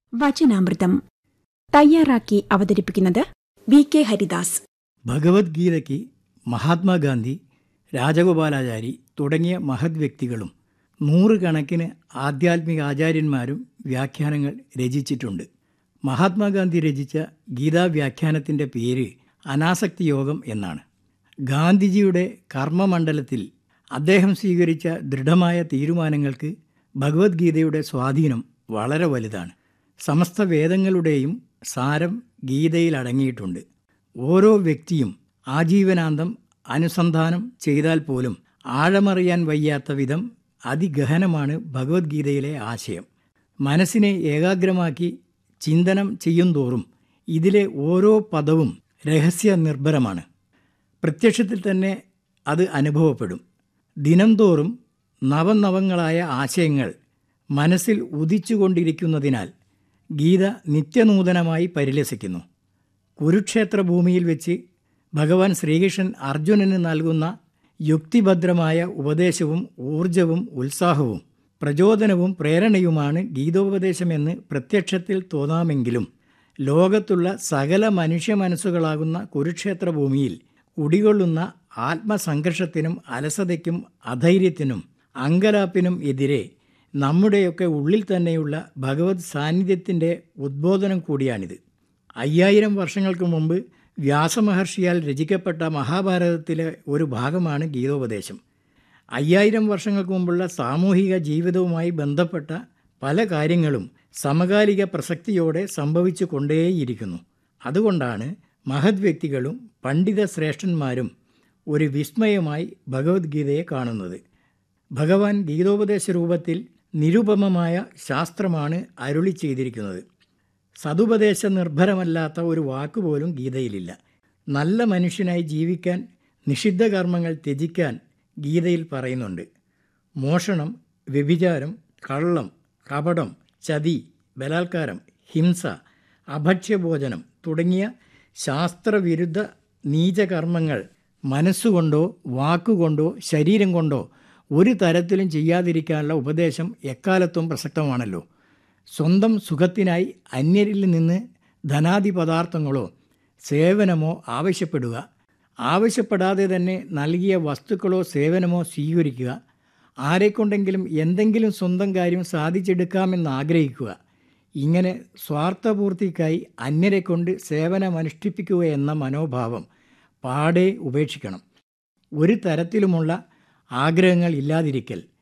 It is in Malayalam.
വചനാമൃതം തയ്യാറാക്കി അവതരിപ്പിക്കുന്നത് വി കെ ഹരിദാസ് ഭഗവത്ഗീതയ്ക്ക് മഹാത്മാഗാന്ധി രാജഗോപാലാചാരി തുടങ്ങിയ മഹത് വ്യക്തികളും നൂറുകണക്കിന് ആധ്യാത്മിക ആചാര്യന്മാരും വ്യാഖ്യാനങ്ങൾ രചിച്ചിട്ടുണ്ട് മഹാത്മാഗാന്ധി രചിച്ച ഗീതാ വ്യാഖ്യാനത്തിൻ്റെ പേര് അനാസക്തി യോഗം എന്നാണ് ഗാന്ധിജിയുടെ കർമ്മമണ്ഡലത്തിൽ അദ്ദേഹം സ്വീകരിച്ച ദൃഢമായ തീരുമാനങ്ങൾക്ക് ഭഗവത്ഗീതയുടെ സ്വാധീനം വളരെ വലുതാണ് സമസ്ത വേദങ്ങളുടെയും സാരം ഗീതയിൽ അടങ്ങിയിട്ടുണ്ട് ഓരോ വ്യക്തിയും ആജീവനാന്തം അനുസന്ധാനം ചെയ്താൽ പോലും ആഴമറിയാൻ വയ്യാത്ത വിധം അതിഗഹനമാണ് ഭഗവത്ഗീതയിലെ ആശയം മനസ്സിനെ ഏകാഗ്രമാക്കി ചിന്തനം ചെയ്യുന്തോറും ഇതിലെ ഓരോ പദവും രഹസ്യ നിർഭരമാണ് പ്രത്യക്ഷത്തിൽ തന്നെ അത് അനുഭവപ്പെടും ദിനംതോറും നവനവങ്ങളായ ആശയങ്ങൾ മനസ്സിൽ ഉദിച്ചുകൊണ്ടിരിക്കുന്നതിനാൽ ഗീത നിത്യനൂതനമായി പരിലസിക്കുന്നു കുരുക്ഷേത്ര ഭൂമിയിൽ വെച്ച് ഭഗവാൻ ശ്രീകൃഷ്ണൻ അർജുനന് നൽകുന്ന യുക്തിഭദ്രമായ ഉപദേശവും ഊർജവും ഉത്സാഹവും പ്രചോദനവും പ്രേരണയുമാണ് ഗീതോപദേശമെന്ന് പ്രത്യക്ഷത്തിൽ തോന്നാമെങ്കിലും ലോകത്തുള്ള സകല മനുഷ്യ മനസ്സുകളാകുന്ന കുരുക്ഷേത്ര ഭൂമിയിൽ കുടികൊള്ളുന്ന ആത്മസംഘർഷത്തിനും അലസതയ്ക്കും അധൈര്യത്തിനും അങ്കലാപ്പിനും എതിരെ നമ്മുടെയൊക്കെ ഉള്ളിൽ തന്നെയുള്ള ഭഗവത് സാന്നിധ്യത്തിൻ്റെ ഉദ്ബോധനം കൂടിയാണിത് അയ്യായിരം വർഷങ്ങൾക്ക് മുമ്പ് വ്യാസമഹർഷിയാൽ രചിക്കപ്പെട്ട മഹാഭാരതത്തിലെ ഒരു ഭാഗമാണ് ഗീതോപദേശം അയ്യായിരം വർഷങ്ങൾക്ക് മുമ്പുള്ള സാമൂഹിക ജീവിതവുമായി ബന്ധപ്പെട്ട പല കാര്യങ്ങളും സമകാലിക പ്രസക്തിയോടെ സംഭവിച്ചു കൊണ്ടേയിരിക്കുന്നു അതുകൊണ്ടാണ് മഹത് വ്യക്തികളും പണ്ഡിത ശ്രേഷ്ഠന്മാരും ഒരു വിസ്മയമായി ഭഗവത്ഗീതയെ കാണുന്നത് ഭഗവാൻ ഗീതോപദേശ രൂപത്തിൽ നിരുപമമായ ശാസ്ത്രമാണ് അരുളി ചെയ്തിരിക്കുന്നത് സതുപദേശ നിർഭരമല്ലാത്ത ഒരു വാക്കുപോലും ഗീതയിലില്ല നല്ല മനുഷ്യനായി ജീവിക്കാൻ നിഷിദ്ധ കർമ്മങ്ങൾ ത്യജിക്കാൻ ഗീതയിൽ പറയുന്നുണ്ട് മോഷണം വ്യഭിചാരം കള്ളം കപടം ചതി ബലാത്കാരം ഹിംസ അഭക്ഷ്യഭോജനം തുടങ്ങിയ ശാസ്ത്രവിരുദ്ധ നീചകർമ്മങ്ങൾ മനസ്സുകൊണ്ടോ വാക്കുകൊണ്ടോ ശരീരം കൊണ്ടോ ഒരു തരത്തിലും ചെയ്യാതിരിക്കാനുള്ള ഉപദേശം എക്കാലത്തും പ്രസക്തമാണല്ലോ സ്വന്തം സുഖത്തിനായി അന്യരിൽ നിന്ന് ധനാദി പദാർത്ഥങ്ങളോ സേവനമോ ആവശ്യപ്പെടുക ആവശ്യപ്പെടാതെ തന്നെ നൽകിയ വസ്തുക്കളോ സേവനമോ സ്വീകരിക്കുക ആരെക്കൊണ്ടെങ്കിലും എന്തെങ്കിലും സ്വന്തം കാര്യം സാധിച്ചെടുക്കാമെന്ന് ആഗ്രഹിക്കുക ഇങ്ങനെ സ്വാർത്ഥപൂർത്തിക്കായി അന്യരെ കൊണ്ട് സേവനമനുഷ്ഠിപ്പിക്കുക എന്ന മനോഭാവം പാടെ ഉപേക്ഷിക്കണം ഒരു തരത്തിലുമുള്ള ആഗ്രഹങ്ങൾ ഇല്ലാതിരിക്കൽ